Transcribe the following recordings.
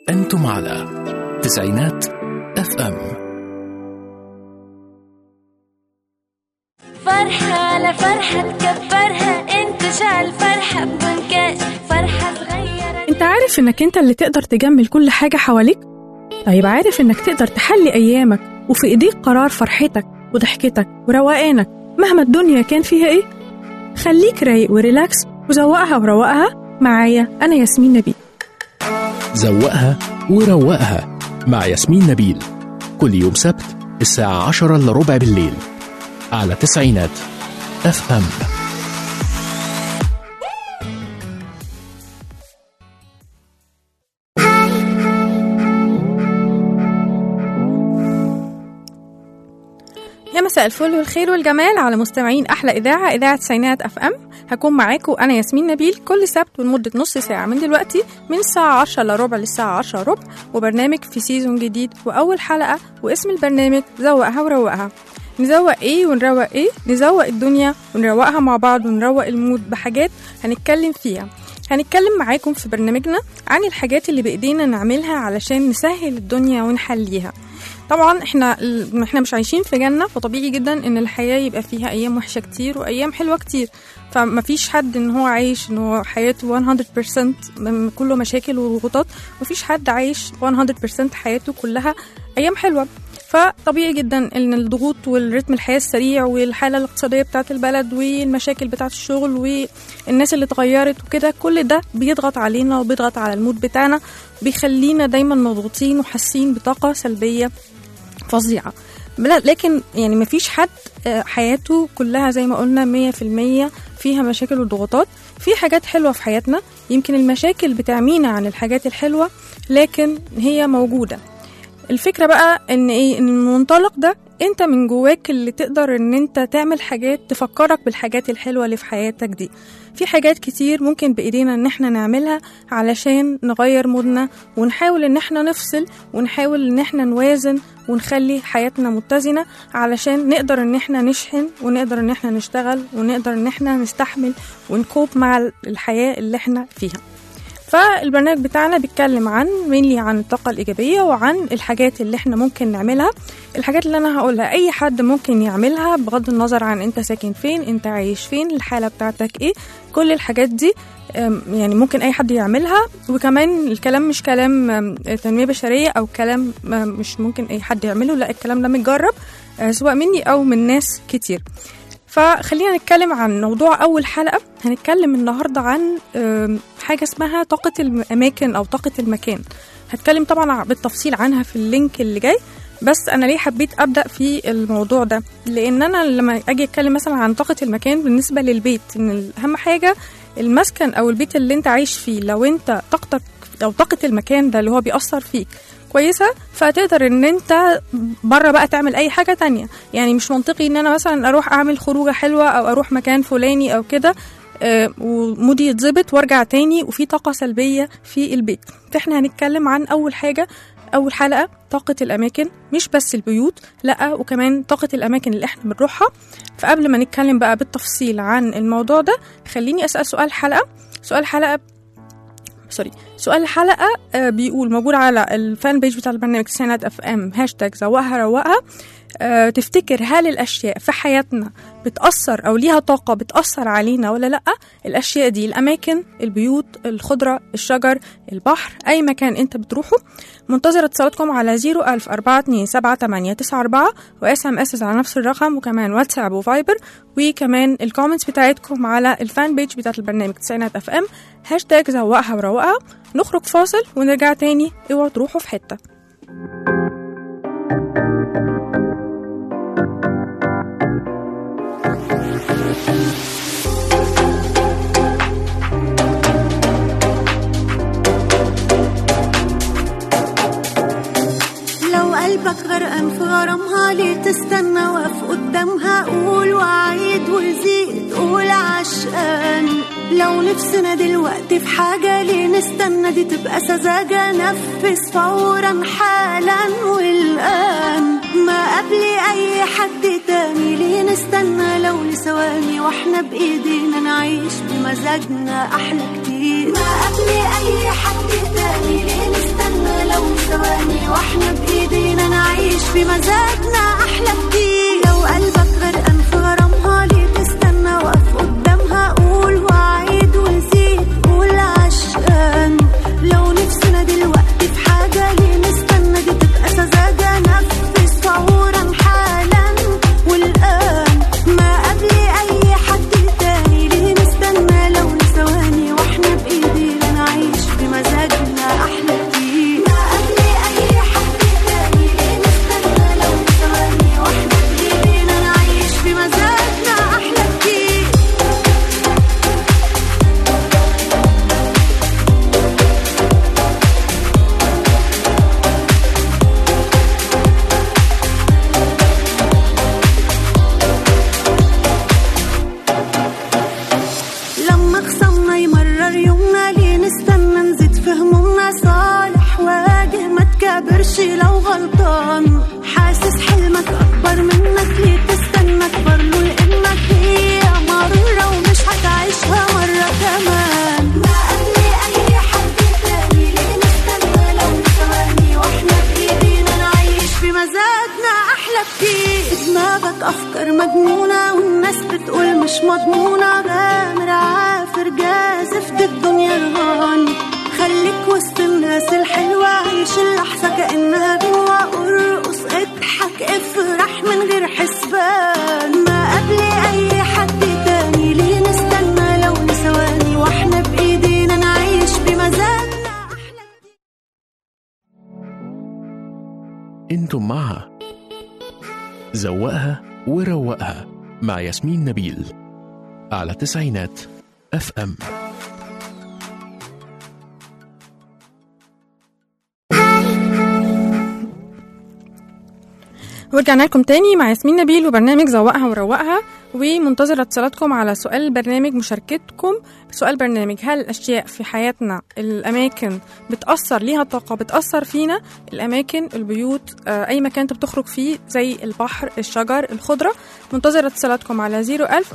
أنتم على تسعينات اف ام فرحة لفرحة تكبرها انت شعل فرحة بمنكاش فرحة صغيرة انت عارف انك انت اللي تقدر تجمل كل حاجة حواليك؟ طيب عارف انك تقدر تحلي ايامك وفي ايديك قرار فرحتك وضحكتك وروقانك مهما الدنيا كان فيها ايه؟ خليك رايق وريلاكس وزوقها وروقها معايا انا ياسمين نبيل زوقها وروقها مع ياسمين نبيل كل يوم سبت الساعة عشرة إلا ربع بالليل على تسعينات اف ام يا مساء الفل والخير والجمال على مستمعين احلى اذاعه اذاعه تسعينات اف ام هكون معاكم انا ياسمين نبيل كل سبت لمده نص ساعه من دلوقتي من الساعه 10 الا ربع للساعه 10 ربع وبرنامج في سيزون جديد واول حلقه واسم البرنامج زوقها وروقها نزوق ايه ونروق ايه نزوق الدنيا ونروقها مع بعض ونروق المود بحاجات هنتكلم فيها هنتكلم معاكم في برنامجنا عن الحاجات اللي بايدينا نعملها علشان نسهل الدنيا ونحليها طبعا احنا احنا مش عايشين في جنه فطبيعي جدا ان الحياه يبقى فيها ايام وحشه كتير وايام حلوه كتير فمفيش حد ان هو عايش ان هو حياته 100% من كله مشاكل وضغوطات مفيش حد عايش 100% حياته كلها ايام حلوه فطبيعي جدا ان الضغوط والرتم الحياه السريع والحاله الاقتصاديه بتاعه البلد والمشاكل بتاعه الشغل والناس اللي اتغيرت وكده كل ده بيضغط علينا وبيضغط على المود بتاعنا بيخلينا دايما مضغوطين وحاسين بطاقه سلبيه فظيعه لا- لكن يعني مفيش حد آه، حياته كلها زي ما قلنا مية في المية فيها مشاكل وضغوطات في حاجات حلوة في حياتنا يمكن المشاكل بتعمينا عن الحاجات الحلوة لكن هي موجودة الفكرة بقى ان ايه ان المنطلق ده انت من جواك اللي تقدر ان انت تعمل حاجات تفكرك بالحاجات الحلوة اللي في حياتك دي في حاجات كتير ممكن بايدينا ان احنا نعملها علشان نغير مودنا ونحاول ان احنا نفصل ونحاول ان احنا نوازن ونخلي حياتنا متزنة علشان نقدر ان احنا نشحن ونقدر ان احنا نشتغل ونقدر ان احنا نستحمل ونكوب مع الحياة اللي احنا فيها فالبرنامج بتاعنا بيتكلم عن مينلي عن الطاقة الإيجابية وعن الحاجات اللي احنا ممكن نعملها الحاجات اللي أنا هقولها أي حد ممكن يعملها بغض النظر عن أنت ساكن فين أنت عايش فين الحالة بتاعتك إيه كل الحاجات دي أم، يعني ممكن أي حد يعملها وكمان الكلام مش كلام أم، تنمية بشرية أو كلام أم، مش ممكن أي حد يعمله لا الكلام ده متجرب أه، سواء مني أو من ناس كتير فخلينا نتكلم عن موضوع أول حلقة هنتكلم النهاردة عن آم، حاجة اسمها طاقة الأماكن أو طاقة المكان هتكلم طبعا بالتفصيل عنها في اللينك اللي جاي بس أنا ليه حبيت أبدأ في الموضوع ده لأن أنا لما أجي أتكلم مثلا عن طاقة المكان بالنسبة للبيت إن أهم حاجة المسكن أو البيت اللي أنت عايش فيه لو أنت طاقتك أو طاقة المكان ده اللي هو بيأثر فيك كويسة فتقدر ان انت بره بقى تعمل اي حاجة تانية يعني مش منطقي ان انا مثلا اروح اعمل خروجة حلوة او اروح مكان فلاني او كده آه، ومودي يتظبط وارجع تاني وفي طاقة سلبية في البيت فاحنا هنتكلم عن اول حاجة اول حلقة طاقة الاماكن مش بس البيوت لا وكمان طاقة الاماكن اللي احنا بنروحها فقبل ما نتكلم بقى بالتفصيل عن الموضوع ده خليني اسأل سؤال حلقة سؤال حلقة سوري سؤال الحلقة آه، بيقول موجود على الفان بيج بتاع البرنامج سنة اف ام هاشتاج زوقها روقها آه، تفتكر هل الأشياء في حياتنا بتأثر أو ليها طاقة بتأثر علينا ولا لأ الأشياء دي الأماكن البيوت الخضرة الشجر البحر أي مكان أنت بتروحه منتظرة اتصالاتكم على 01000 427 وإس إم إس على نفس الرقم وكمان واتساب وفايبر وكمان الكومنتس بتاعتكم على الفان بيج بتاعت البرنامج تسعينات اف ام هاشتاج زوقها وروقها نخرج فاصل ونرجع تاني اوعوا تروحوا في حته لو قلبك غرقان في غرامها ليه تستنى واقف قدامها قول وعيد وزيد قول عشقان لو نفسنا دلوقتي في حاجة ليه نستنى دي تبقى سذاجة نفذ فورا حالا والآن ما قبل أي حد تاني ليه نستنى لو لثواني واحنا بإيدينا نعيش بمزاجنا أحلى كتير ما قبل أي حد تاني ليه نستنى بمزاجنا احلى كتير لو قلبك غرقان في غرامها ليه تستنى واقف قدامها قول وعيد وزيد قول عشقان لو نفسنا دلوقتي في حاجة ليه نستنى دي تبقى سذاجة نفس فورا حالا والآن ما قبل أي حد تاني ليه نستنى لو ثواني واحنا بإيدينا نعيش بمزاجنا أحلى كتير ما قبل أي حد تاني ليه نستنى لو ثواني واحنا بإيدينا نعيش بمزاجنا أحلى كتير لما خصمنا يمرر يومنا ليه نستنى نزيد في همومنا صالح واجه ما تكابرش لو غلطان حاسس حلمك اكبر منك ليه تستنى اكبر له لانك هي مرة ومش هتعيشها مرة كمان ما قبل اي حد تاني ليه نستنى لو ثواني واحنا بايدينا نعيش بمزاجنا احلى كتير في دماغك افكار مجنونه والناس بتقول مش مضمونه غامر عافر جازف دي الدنيا رهان خليك وسط الناس الحلوة عيش اللحظة كأنها جوا ارقص اضحك افرح من غير حسبان ما قبل أي حد تاني ليه نستنى لو ثواني واحنا بإيدينا نعيش بمزاجنا أحلى انتم مع زوقها وروقها مع ياسمين نبيل على تسعينات اف ام ورجعنا لكم تاني مع ياسمين نبيل وبرنامج زوقها وروقها ومنتظرة اتصالاتكم على سؤال البرنامج مشاركتكم بسؤال برنامج هل الأشياء في حياتنا الأماكن بتأثر ليها طاقة بتأثر فينا الأماكن البيوت آه، أي مكان أنت بتخرج فيه زي البحر الشجر الخضرة منتظرة اتصالاتكم على 01000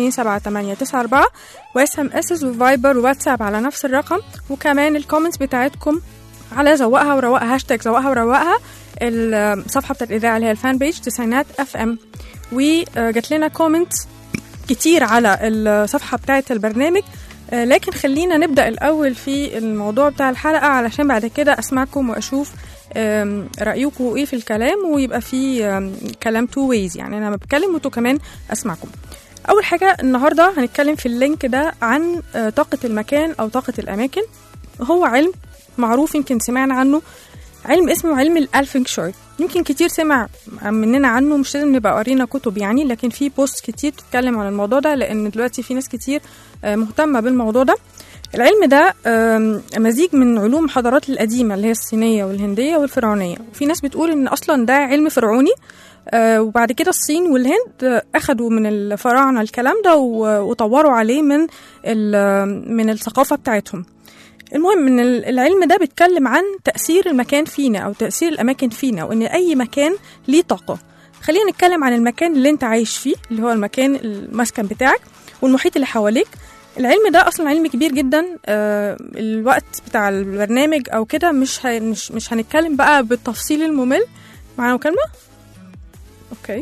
427 واس ام اس وفايبر وواتساب على نفس الرقم وكمان الكومنتس بتاعتكم على زوقها وروقها هاشتاج زوقها وروقها الصفحه بتاعت الاذاعه اللي هي الفان بيج تسعينات اف ام وجات لنا كومنت كتير على الصفحه بتاعت البرنامج آه، لكن خلينا نبدا الاول في الموضوع بتاع الحلقه علشان بعد كده اسمعكم واشوف آم، رايكم ايه في الكلام ويبقى في آم، كلام تو ويز يعني انا بتكلم وانتوا كمان اسمعكم اول حاجه النهارده هنتكلم في اللينك ده عن آه، طاقه المكان او طاقه الاماكن هو علم معروف يمكن سمعنا عنه علم اسمه علم الالفينج شوي يمكن كتير سمع مننا عنه مش لازم نبقى قارينا كتب يعني لكن في بوست كتير بتتكلم عن الموضوع ده لان دلوقتي في ناس كتير آه، مهتمه بالموضوع ده العلم ده آم، مزيج من علوم الحضارات القديمه اللي هي الصينيه والهنديه والفرعونيه وفي ناس بتقول ان اصلا ده علم فرعوني آه، وبعد كده الصين والهند آه، اخدوا من الفراعنه الكلام ده و- وطوروا عليه من ال- من الثقافه بتاعتهم المهم ان ال- العلم ده بيتكلم عن تاثير المكان فينا او تاثير الاماكن فينا وان اي مكان ليه طاقه خلينا نتكلم عن المكان اللي انت عايش فيه اللي هو المكان المسكن بتاعك والمحيط اللي حواليك العلم ده اصلا علم كبير جدا آه الوقت بتاع البرنامج او كده مش ه- مش مش هنتكلم بقى بالتفصيل الممل معانا مكالمه اوكي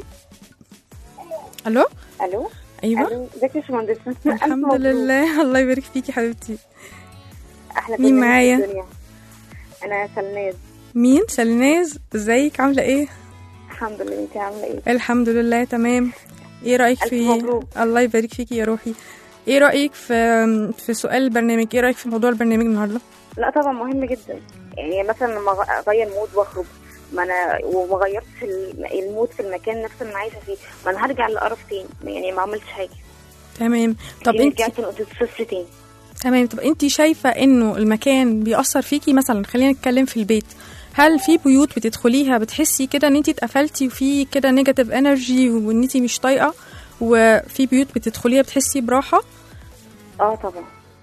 الو الو ايوه الو ازيك يا باشمهندس ألف الحمد مبروك. لله الله يبارك فيكي حبيبتي احلى مين برنامج في معايا؟ الدنيا. انا سلماز مين سلناز ازيك عامله ايه الحمد لله انت عامله ايه الحمد لله تمام ايه رايك ألف في مبروك. الله يبارك فيكي يا روحي ايه رايك في في سؤال البرنامج ايه رايك في موضوع البرنامج النهارده لا طبعا مهم جدا يعني مثلا لما أغ- اغير مود واخرج ما انا وما غيرتش ال- المود في المكان نفسه اللي انا عايشه فيه ما انا هرجع للقرف تاني يعني ما عملتش حاجه تمام طب يعني انت رجعت نقطه الصفر تاني تمام طب انت شايفه انه المكان بيأثر فيكي مثلا خلينا نتكلم في البيت هل في بيوت بتدخليها بتحسي كده ان انت اتقفلتي وفي كده نيجاتيف انرجي وان انت مش طايقه وفي بيوت بتدخليها بتحسي براحه اه طبعا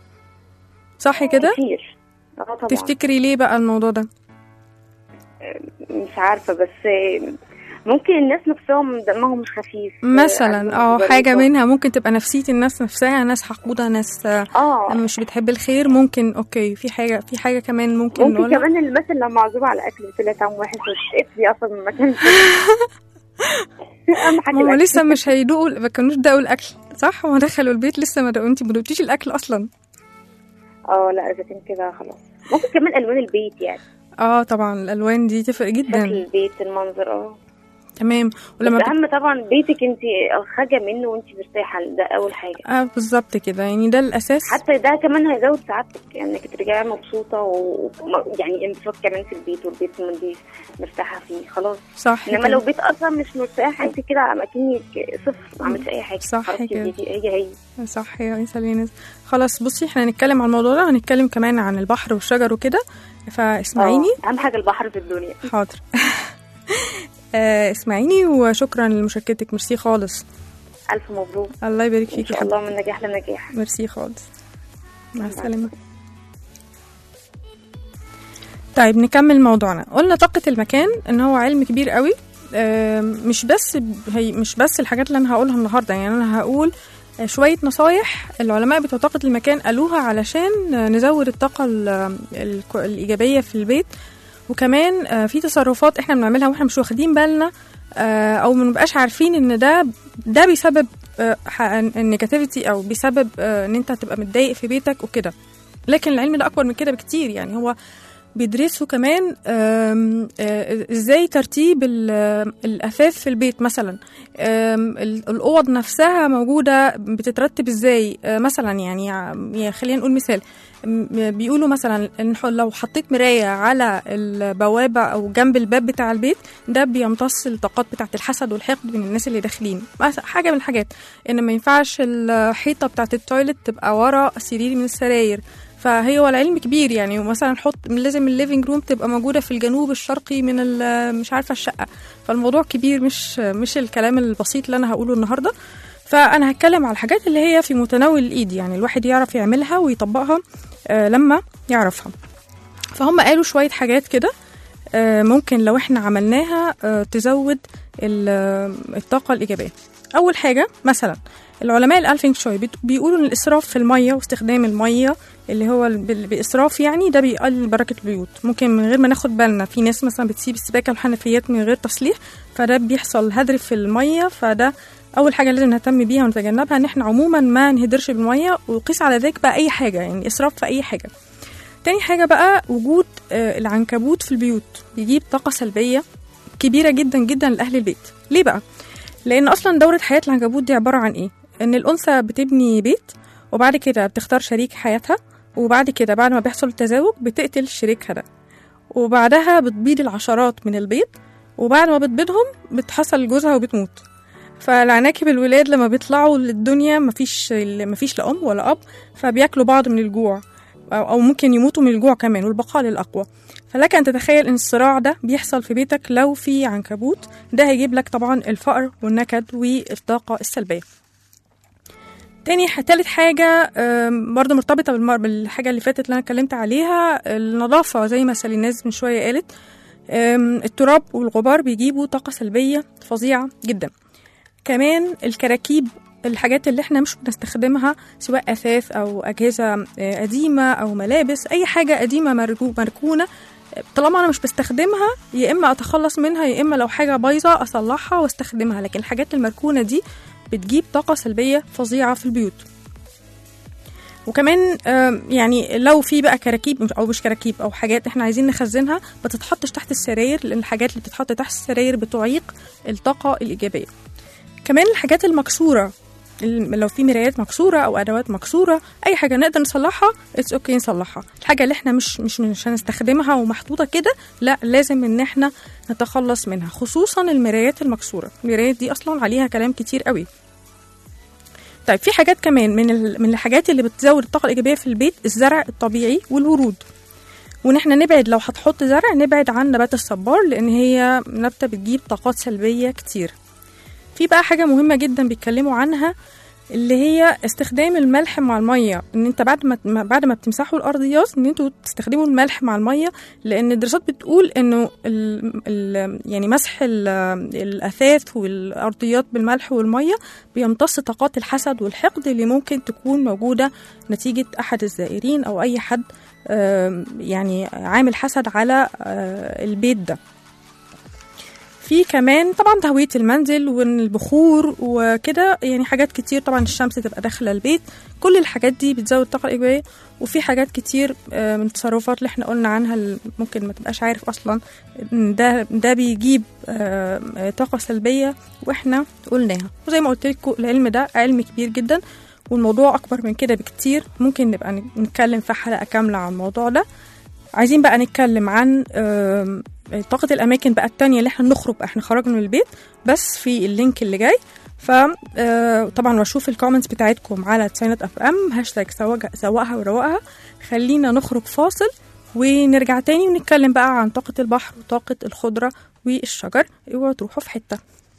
صح كده كتير اه طبعا تفتكري ليه بقى الموضوع ده مش عارفه بس ممكن الناس نفسهم دمهم مش خفيف مثلا اه ظريفة. حاجه منها ممكن تبقى نفسيه الناس نفسها ناس حقوده ناس آه، اه مش بتحب الخير ممكن اوكي في حاجه في حاجه كمان ممكن ممكن نقولها كمان الناس اللي معزومه على اكل بتلاقي طعم وحش وتقفلي اصلا من المكان اهم حاجه ما هم الأكل. لسه مش هيدوقوا ما كانوش دقوا الاكل صح هما دخلوا البيت لسه ما دقوا انت ما دقتيش الاكل اصلا اه لا اذا كان كده خلاص ممكن كمان الوان البيت يعني اه طبعا الالوان دي تفرق شكل جدا البيت المنظر اه تمام ولما بس بت... اهم طبعا بيتك انت خارجه منه وانت مرتاحه ده اول حاجه اه بالظبط كده يعني ده الاساس حتى ده كمان هيزود سعادتك يعني انك ترجعي مبسوطه و و- يعني انبساط كمان في البيت والبيت نضيف مرتاحه فيه خلاص صح انما كده. لو بيت اصلا مش مرتاح انت كده اكنك صفر ما عملتش اي حاجه صح خرجتي كده. البيت هي هي صح يا انسه لينز خلاص بصي احنا هنتكلم عن الموضوع ده هنتكلم كمان عن البحر والشجر وكده فاسمعيني آه، اهم حاجه البحر في الدنيا حاضر آه، اسمعيني وشكرا لمشاركتك ميرسي خالص الف مبروك الله يبارك ان فيك يا شاء الله حبيبتي من نجاح لنجاح ميرسي خالص مع السلامة طيب نكمل موضوعنا قلنا طاقة المكان ان هو علم كبير قوي آم، مش بس هي مش بس الحاجات اللي انا هقولها النهارده يعني انا هقول آه، شوية نصايح العلماء بتوع طاقة المكان قالوها علشان آه، نزود الطاقة ال- ال- الإيجابية في البيت وكمان آه، في تصرفات احنا بنعملها واحنا مش واخدين بالنا آه، او ما نبقاش عارفين ان ده ده بيسبب النيجاتيفيتي او بيسبب آه، ان انت تبقى متضايق في بيتك وكده لكن العلم ده اكبر من كده بكتير يعني هو بيدرسوا كمان آم، آه، ازاي ترتيب ال- آه، الاثاث في البيت مثلا آم، ال- الاوض نفسها موجوده بتترتب ازاي آه، مثلا يعني يعني خلينا نقول مثال م- بيقولوا مثلا إن ح- لو حطيت مرايه على البوابه او جنب الباب بتاع البيت ده بيمتص الطاقات بتاعه الحسد والحقد من الناس اللي داخلين مثلا حاجه من الحاجات ان ما ينفعش الحيطه بتاعه التويلت تبقى ورا سرير من السراير فهي هو العلم كبير يعني ومثلا نحط لازم الليفنج روم تبقى موجوده في الجنوب الشرقي من ال- مش عارفه الشقه فالموضوع كبير مش مش الكلام البسيط اللي انا هقوله النهارده فانا هتكلم على الحاجات اللي هي في متناول الايد يعني الواحد يعرف يعملها ويطبقها آه، لما يعرفها فهم قالوا شويه حاجات كده آه، ممكن لو احنا عملناها آه، تزود ال- آه، الطاقه الايجابيه اول حاجه مثلا العلماء الالفينج شوي بت- بيقولوا ان الاسراف في الميه واستخدام الميه اللي هو ال- بال- باسراف يعني ده بيقلل بركه البيوت ممكن من غير ما ناخد بالنا في ناس مثلا بتسيب السباكه والحنفيات من غير تصليح فده بيحصل هدر في الميه فده اول حاجه لازم نهتم بيها ونتجنبها ان احنا عموما ما نهدرش بالميه وقيس على ذلك بقى اي حاجه يعني اسراف في اي حاجه تاني حاجه بقى وجود آه، العنكبوت في البيوت بيجيب طاقه سلبيه كبيره جدا جدا لاهل البيت ليه بقى لان اصلا دوره حياه العنكبوت دي عباره عن ايه ان الانثى بتبني بيت وبعد كده بتختار شريك حياتها وبعد كده بعد ما بيحصل التزاوج بتقتل شريكها ده وبعدها بتبيض العشرات من البيض وبعد ما بتبيضهم بتحصل جوزها وبتموت فالعناكب الولاد لما بيطلعوا للدنيا مفيش مفيش لا ام ولا اب فبياكلوا بعض من الجوع او أو ممكن يموتوا من الجوع كمان والبقاء للاقوى فلك ان تتخيل ان الصراع ده بيحصل في بيتك لو في عنكبوت ده هيجيب لك طبعا الفقر والنكد والطاقه السلبيه تاني ح- تالت حاجة آم، برضه مرتبطة بالمر... بالحاجة اللي فاتت اللي أنا اتكلمت عليها النظافة زي ما ساليناز من شوية قالت آم، التراب والغبار بيجيبوا طاقة سلبية فظيعة جدا كمان الكراكيب الحاجات اللي احنا مش بنستخدمها سواء أثاث أو أجهزة آه، قديمة أو ملابس أي حاجة قديمة مرجو- مركونة طالما انا مش بستخدمها يا اما اتخلص منها يا اما لو حاجه بايظه اصلحها واستخدمها لكن الحاجات المركونه دي بتجيب طاقه سلبيه فظيعه في البيوت وكمان آم، يعني لو في بقى كراكيب مش- او مش كراكيب او حاجات احنا عايزين نخزنها ما تتحطش تحت السراير لان الحاجات اللي بتتحط تحت السراير بتعيق الطاقه الايجابيه كمان الحاجات المكسوره ال- لو في مرايات مكسوره او ادوات مكسوره اي حاجه نقدر نصلحها اتس اوكي نصلحها الحاجه اللي احنا مش مش مش هنستخدمها ومحطوطه كده لا لازم ان احنا نتخلص منها خصوصا المرايات المكسوره المرايات دي اصلا عليها كلام كتير قوي طيب في حاجات كمان من ال- من الحاجات اللي بتزود الطاقه الايجابيه في البيت الزرع الطبيعي والورود وان احنا نبعد لو هتحط زرع نبعد عن نبات الصبار لان هي نبته بتجيب طاقات سلبيه كتير في بقى حاجه مهمه جدا بيتكلموا عنها اللي هي استخدام الملح مع الميه ان انت بعد ما ما- بعد ما بتمسحوا الارضيات ان انتوا تستخدموا الملح مع الميه لان الدراسات بتقول انه ال ال يعني مسح ال- الاثاث والارضيات بالملح والميه بيمتص طاقات الحسد والحقد اللي ممكن تكون موجوده نتيجه احد الزائرين او اي حد آم، يعني عامل حسد على آه، البيت ده في كمان طبعا تهوية المنزل والبخور وكده يعني حاجات كتير طبعا الشمس تبقى داخلة البيت كل الحاجات دي بتزود الطاقة الإيجابية وفي حاجات كتير آه، من التصرفات اللي احنا قلنا عنها اللي ممكن ما تبقاش عارف أصلا إن ده ده بيجيب آه، آه، طاقة سلبية واحنا قلناها وزي ما قلت لكم العلم ده علم كبير جدا والموضوع أكبر من كده بكتير ممكن نبقى نتكلم في حلقة كاملة عن الموضوع ده عايزين بقى نتكلم عن آم، طاقة الأماكن بقى التانية اللي احنا نخرج احنا خرجنا من البيت بس في اللينك اللي جاي ف آه، طبعا واشوف الكومنتس بتاعتكم على تسعينات اف ام هاشتاج سواج- سواقها وروقها خلينا نخرج فاصل ونرجع تاني ونتكلم بقى عن طاقة البحر وطاقة الخضرة والشجر اوعوا تروحوا في حتة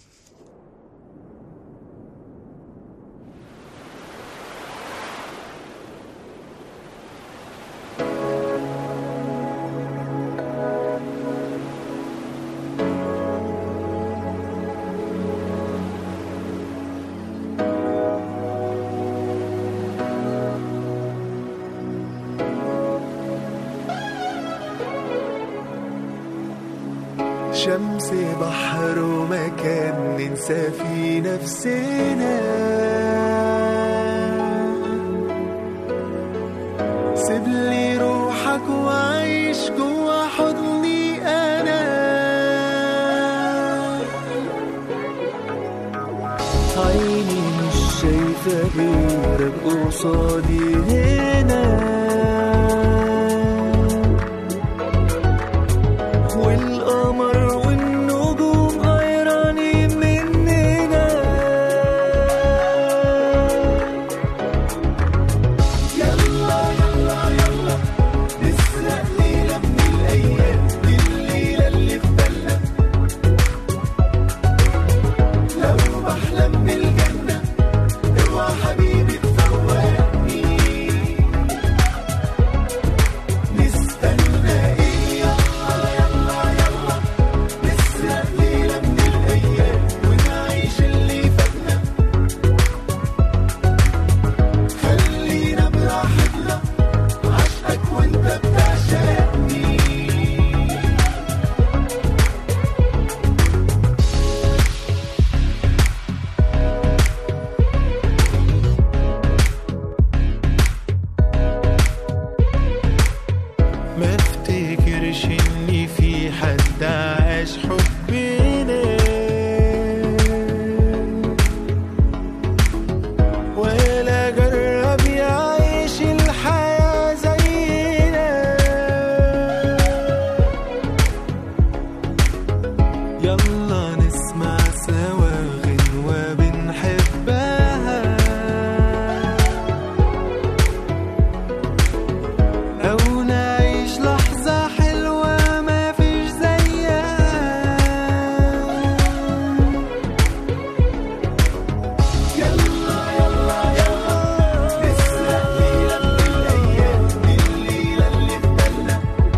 شمس بحر ومكان ننسى فيه نفسنا سيب لي روحك وعيش جوا حضني انا عيني مش شايفة غيرك قصادي هنا والقمر والنجوم غيرانين مننا يلا يلا يلا نسرق ليلة من الأيام دي الليلة اللي في بالنا لو بحلم بالجنة اوعى حبيبي تفوقني نستنى ايه يلا يلا يلا نسرق ليلة من الأيام ونعيش اللي فاتنا خلينا براحتنا عشقك وانت بتعشقني ما افتكرش ان في حد عاش حبنا ولا جرب يعيش الحياة زينا يلا نسمع سوا غنوة بنحبها أو نعيش لحظة حلوة ما فيش زيها يلا يلا يلا نسرق ليلة من الأيام دي الليلة اللي في بالنا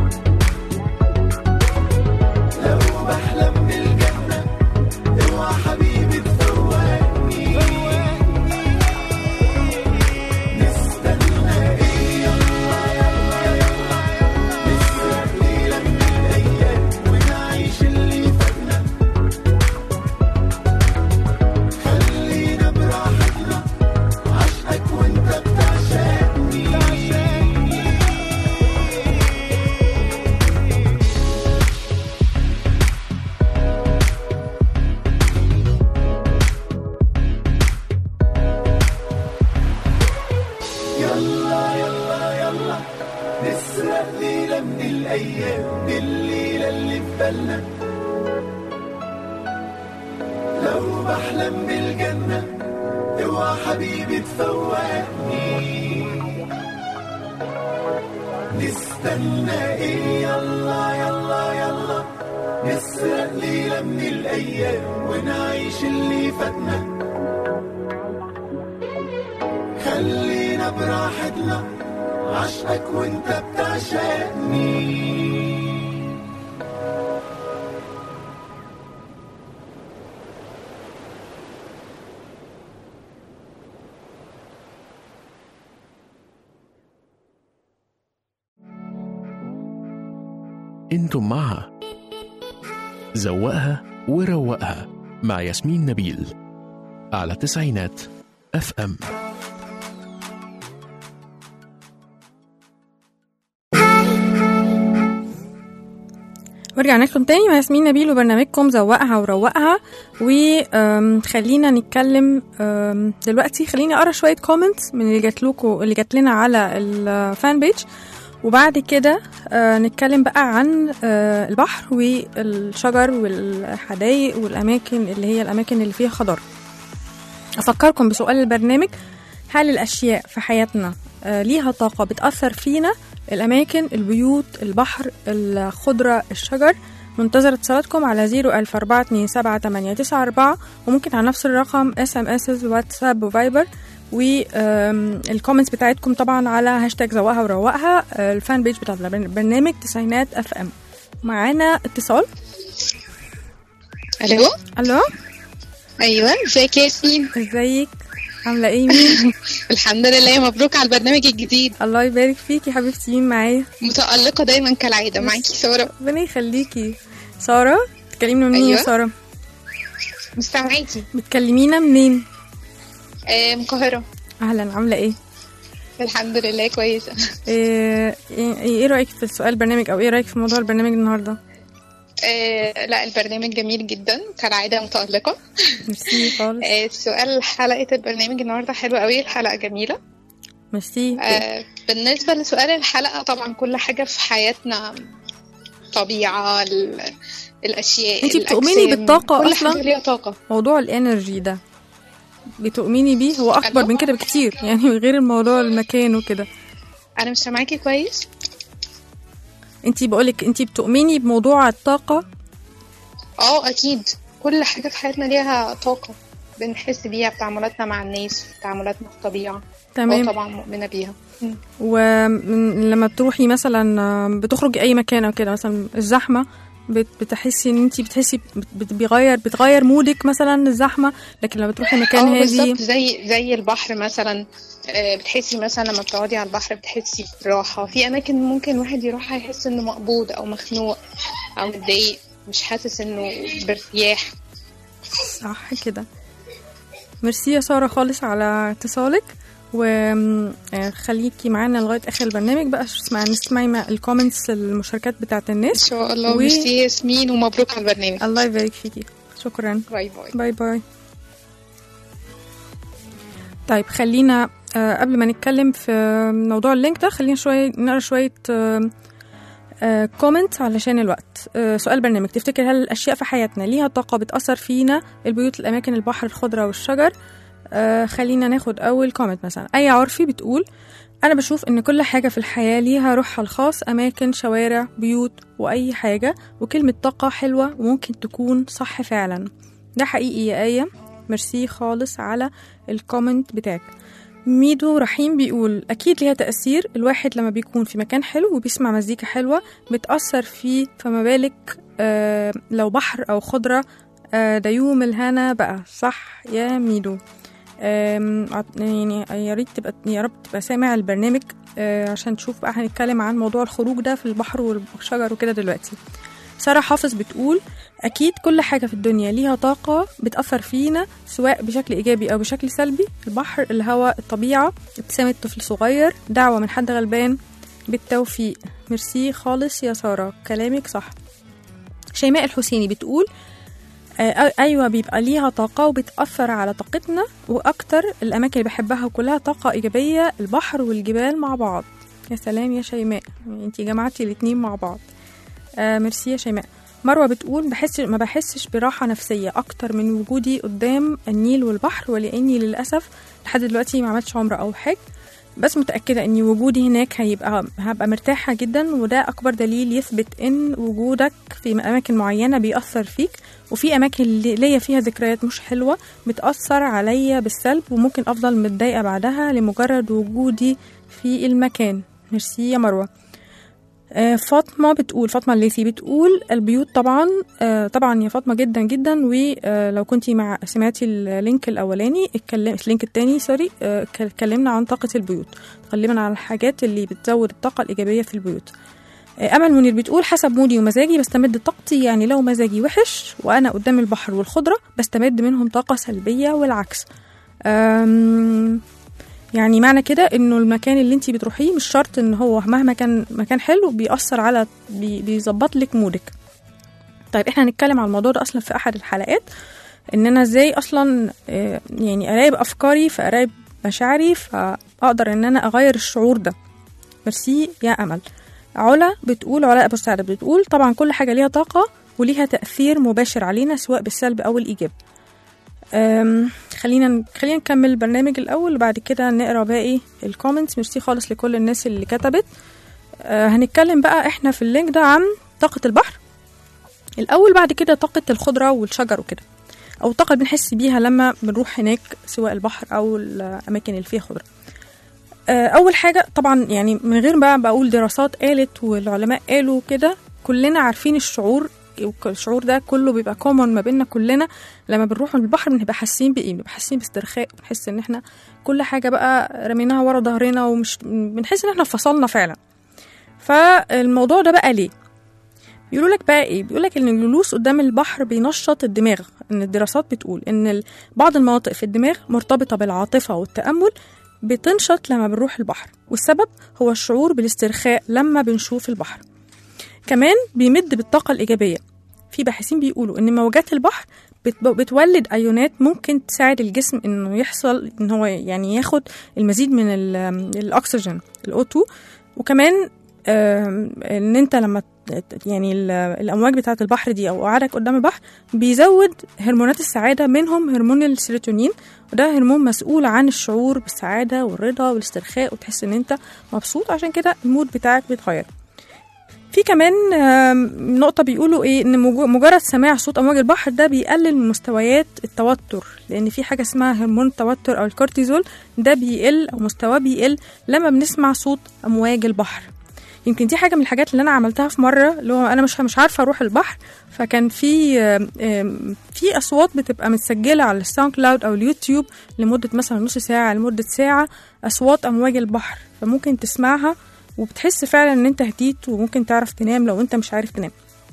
لو بحلم بالجنة اوعى حبيبي تفوقني نستنى ايه يلا يلا يلا نسرق ليلة من الأيام ونعيش اللي فاتنا خلينا براحتنا عشقك وانت بتعشقني يلا يلا يلا نسرق ليلة من الأيام دي الليلة اللي في بالنا لو بحلم بالجنة اوعى حبيبي تفوقني نستنى ايه يلا يلا يلا نسرق ليلة من الأيام ونعيش اللي فاتنا راحت لا عشقك وانت بتعشقني انتم مع زوقها وروقها مع ياسمين نبيل على تسعينات اف ام ورجعنا لكم تاني مع ياسمين نبيل وبرنامجكم زوقها وروقها وخلينا نتكلم أم، دلوقتي خليني اقرا شويه كومنتس من اللي جات لكم اللي جات لنا على الفان بيج وبعد كده آه، نتكلم بقى عن آه، البحر والشجر والحدائق والاماكن اللي هي الاماكن اللي فيها خضار افكركم بسؤال البرنامج هل الاشياء في حياتنا آه، ليها طاقه بتاثر فينا الاماكن البيوت البحر الخضره الشجر منتظر اتصالاتكم على 004278994 وممكن على نفس الرقم اس ام اس واتساب وفايبر والكومنتس بتاعتكم طبعا على هاشتاج زوقها وروقها آه، الفان بيج بتاع البرنامج تسعينات اف ام معانا اتصال الو الو ايوه ازيك يا ياسمين ازيك عامله ايه مين الحمد لله مبروك على البرنامج الجديد الله يبارك فيكي حبيبتي مين معايا متألقة دايما كالعادة معاكي سارة ربنا يخليكي ساره بتكلمينا منين يا أيوة. ساره مستمعيتي بتكلمينا منين آه من القاهرة اهلا عامله ايه الحمد لله كويسة ايه ايه إيه رايك في السؤال البرنامج او ايه رايك في موضوع البرنامج النهارده آه لا البرنامج جميل جدا كالعادة متألقة ميرسي خالص آه سؤال حلقة البرنامج النهاردة حلوة قوي الحلقة جميلة ميرسي آه بالنسبة لسؤال الحلقة طبعا كل حاجة في حياتنا طبيعة ال- الأشياء انتي بتؤمني الأجسام، بالطاقة كل أصلاً؟ حاجة ليها طاقة موضوع الانرجي ده بتؤمني بيه هو اكبر ألو؟ من كده بكتير يعني غير الموضوع المكان وكده أنا مش سامعاكي كويس انتي بقولك انتي بتؤمني بموضوع الطاقه اه اكيد كل حاجه في حياتنا ليها طاقه بنحس بيها في تعاملاتنا مع الناس في تعاملاتنا في الطبيعه اه تمام طبعا مؤمنه بيها مم. ولما بتروحي مثلا آه، بتخرجي اي مكان او كده مثلا الزحمه بت- بتحسي ان انتي بتحسي بت- بت- بيغير بتغير مودك مثلا الزحمه لكن لما بتروحي مكان اه هادي بالظبط زي زي البحر مثلا آه، بتحسي مثلا لما بتقعدي على البحر بتحسي براحه في اماكن ممكن واحد يروحها يحس انه مقبوض او مخنوق او متضايق مش حاسس انه بارتياح صح كده ميرسي يا سارة خالص على اتصالك وخليكي معانا لغاية آخر البرنامج بقى اسمع نسمعي مع الكومنتس المشاركات بتاعت ان الناس شاء الله و- ميرسي ياسمين ومبروك على البرنامج الله يبارك فيكي شكرا باي باي باي باي طيب خلينا آه، قبل ما نتكلم في موضوع اللينك ده خلينا شوية نقرا شوية كومنت علشان الوقت آه، سؤال برنامج تفتكر هل الأشياء في حياتنا ليها طاقة بتأثر فينا البيوت الأماكن البحر الخضرة والشجر آه، خلينا ناخد أول كومنت مثلا أي عرفي بتقول أنا بشوف إن كل حاجة في الحياة ليها روحها الخاص أماكن شوارع بيوت وأي حاجة وكلمة طاقة حلوة وممكن تكون صح فعلا ده حقيقي يا آية ميرسي خالص على الكومنت بتاعك ميدو رحيم بيقول أكيد ليها تأثير الواحد لما بيكون في مكان حلو وبيسمع مزيكا حلوة بتأثر فيه فما بالك آه لو بحر أو خضرة آه ده يوم الهنا بقى صح يا ميدو آم، عط- يعني يا ريت تبقى يا رب تبقى سامع البرنامج آه عشان تشوف بقى هنتكلم عن موضوع الخروج ده في البحر والشجر وكده دلوقتي سارة حافظ بتقول أكيد كل حاجة في الدنيا ليها طاقة بتأثر فينا سواء بشكل إيجابي أو بشكل سلبي البحر الهواء الطبيعة ابتسامة طفل صغير دعوة من حد غلبان بالتوفيق ميرسي خالص يا سارة كلامك صح شيماء الحسيني بتقول آه، ايوه بيبقى ليها طاقه وبتاثر على طاقتنا واكتر الاماكن اللي بحبها وكلها طاقه ايجابيه البحر والجبال مع بعض يا سلام يا شيماء انتي جمعتي الاتنين مع بعض آه ميرسي يا شيماء مروة بتقول بحس ما بحسش براحة نفسية أكتر من وجودي قدام النيل والبحر ولأني للأسف لحد دلوقتي ما عملتش عمرة أو حج بس متأكدة ان وجودي هناك هيبقى هبقى مرتاحة جدا وده اكبر دليل يثبت ان وجودك في اماكن معينة بيأثر فيك وفي اماكن اللي ليا فيها ذكريات مش حلوة بتأثر عليا بالسلب وممكن افضل متضايقة بعدها لمجرد وجودي في المكان ميرسي يا مروة آه، فاطمة بتقول فاطمة الليثي بتقول البيوت طبعا آه، طبعا يا فاطمة جدا جدا ولو كنتي مع سمعتي اللينك الأولاني اتكلم اللينك التاني سوري آه، ك- اتكلمنا عن طاقة البيوت اتكلمنا عن الحاجات اللي بتزود الطاقة الإيجابية في البيوت آه، أمل منير بتقول حسب مودي ومزاجي بستمد طاقتي يعني لو مزاجي وحش وأنا قدام البحر والخضرة بستمد منهم طاقة سلبية والعكس أم يعني معنى كده انه المكان اللي انت بتروحيه مش شرط ان هو مهما كان مكان حلو بيأثر على بي- بيظبط لك مودك طيب احنا هنتكلم على الموضوع ده اصلا في احد الحلقات ان انا ازاي اصلا آه، يعني اراقب افكاري فاراقب مشاعري فاقدر ان انا اغير الشعور ده ميرسي يا امل علا بتقول علاء ابو سعد بتقول طبعا كل حاجه ليها طاقه وليها تاثير مباشر علينا سواء بالسلب او الايجاب أم، خلينا خلينا نكمل البرنامج الاول وبعد كده نقرا باقي الكومنتس ميرسي خالص لكل الناس اللي كتبت أه هنتكلم بقى احنا في اللينك ده عن طاقه البحر الاول بعد كده طاقه الخضره والشجر وكده او الطاقه اللي بنحس بيها لما بنروح هناك سواء البحر او الاماكن اللي فيها خضره أه اول حاجه طبعا يعني من غير بقى بقول دراسات قالت والعلماء قالوا كده كلنا عارفين الشعور الشعور ده كله بيبقى كومن ما بيننا كلنا لما بنروح البحر بنبقى حاسين بايه بنبقى حاسين باسترخاء بنحس ان احنا كل حاجه بقى رميناها ورا ظهرنا ومش بنحس ان احنا فصلنا فعلا فالموضوع ده بقى ليه بيقولوا لك بقى ايه بيقول لك ان الجلوس قدام البحر بينشط الدماغ ان الدراسات بتقول ان ال- بعض المناطق في الدماغ مرتبطه بالعاطفه والتامل بتنشط لما بنروح البحر والسبب هو الشعور بالاسترخاء لما بنشوف البحر كمان بيمد بالطاقه الايجابيه في باحثين بيقولوا ان موجات البحر بت- بتولد ايونات ممكن تساعد الجسم انه يحصل ان هو يعني ياخد المزيد من ال- الاكسجين الاو2 وكمان آم، ان انت لما ت- يعني ال- الامواج بتاعه البحر دي او قعدك قدام البحر بيزود هرمونات السعاده منهم هرمون السيروتونين وده هرمون مسؤول عن الشعور بالسعاده والرضا والاسترخاء وتحس ان انت مبسوط عشان كده المود بتاعك بيتغير في كمان آم، نقطة بيقولوا ايه ان مج- مجرد سماع صوت امواج البحر ده بيقلل من مستويات التوتر لان في حاجة اسمها هرمون التوتر او الكورتيزول ده بيقل او مستواه بيقل لما بنسمع صوت امواج البحر يمكن دي حاجة من الحاجات اللي انا عملتها في مرة اللي هو انا مش مش عارفة اروح البحر فكان في آم، آم، في اصوات بتبقى متسجلة على الساوند كلاود او اليوتيوب لمدة مثلا نص ساعة لمدة ساعة اصوات امواج البحر فممكن تسمعها وبتحس فعلا ان انت هديت وممكن تعرف تنام لو انت مش عارف تنام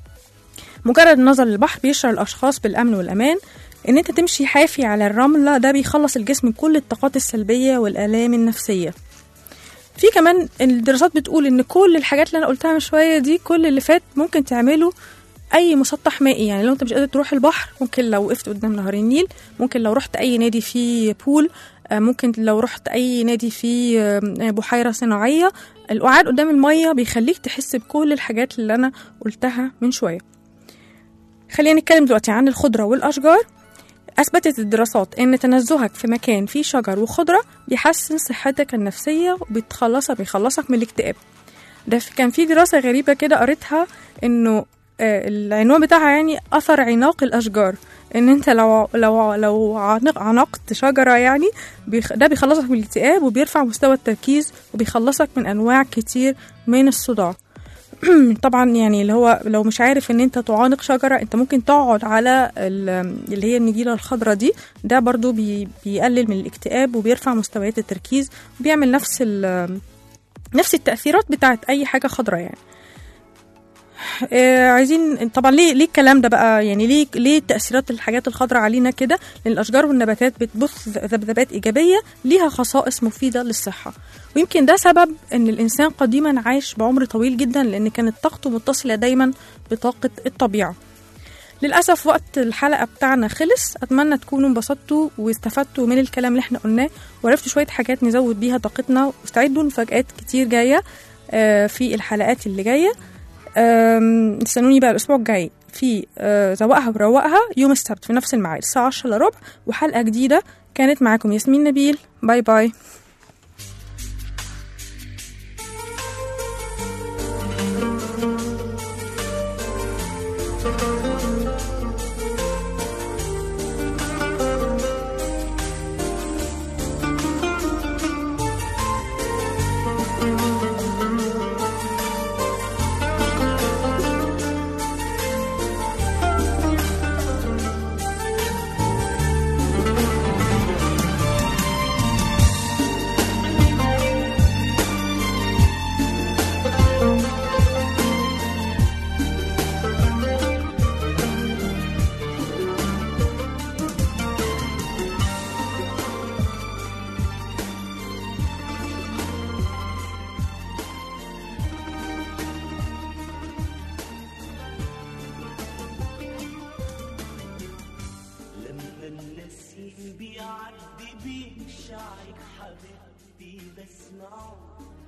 مجرد النظر للبحر بيشعر الاشخاص بالامن والامان ان انت تمشي حافي على الرملة ده بيخلص الجسم من كل الطاقات السلبية والالام النفسية في كمان الدراسات بتقول ان كل الحاجات اللي انا قلتها من شوية دي كل اللي فات ممكن تعمله اي مسطح مائي يعني لو انت مش قادر تروح البحر ممكن لو وقفت قدام نهر النيل ممكن لو رحت اي نادي فيه بول آه، ممكن لو رحت اي نادي فيه آه، بحيره صناعيه القعاد قدام الميه بيخليك تحس بكل الحاجات اللي انا قلتها من شويه خلينا نتكلم دلوقتي عن الخضره والاشجار اثبتت الدراسات ان تنزهك في مكان فيه شجر وخضره بيحسن صحتك النفسيه وبيتخلصك بيخلصك من الاكتئاب ده في- كان في دراسه غريبه كده قريتها انه آه، العنوان بتاعها يعني اثر عناق الاشجار ان انت لو لو لو عنق عنقت شجره يعني بيخ ده بيخلصك من الاكتئاب وبيرفع مستوى التركيز وبيخلصك من انواع كتير من الصداع طبعا يعني اللي هو لو مش عارف ان انت تعانق شجره انت ممكن تقعد على ال- اللي هي النجيله الخضراء دي ده برضو بي بيقلل من الاكتئاب وبيرفع مستويات التركيز وبيعمل نفس ال- نفس التاثيرات بتاعت اي حاجه خضراء يعني آه، عايزين طبعا ليه ليه الكلام ده بقى يعني ليه ليه تاثيرات الحاجات الخضراء علينا كده لان الاشجار والنباتات بتبث ذبذبات ايجابيه ليها خصائص مفيده للصحه ويمكن ده سبب ان الانسان قديما عاش بعمر طويل جدا لان كانت طاقته متصله دايما بطاقه الطبيعه للأسف وقت الحلقة بتاعنا خلص أتمنى تكونوا انبسطتوا واستفدتوا من الكلام اللي احنا قلناه وعرفتوا شوية حاجات نزود بيها طاقتنا واستعدوا لمفاجآت كتير جاية آه، في الحلقات اللي جاية آم، استنوني بقى الأسبوع الجاي في آه، زوقها وروقها يوم السبت في نفس الميعاد الساعة 10 الا ربع وحلقة جديدة كانت معاكم ياسمين نبيل باي باي لما النسيم بيعدي بيمشعك حبيبتي بسمعه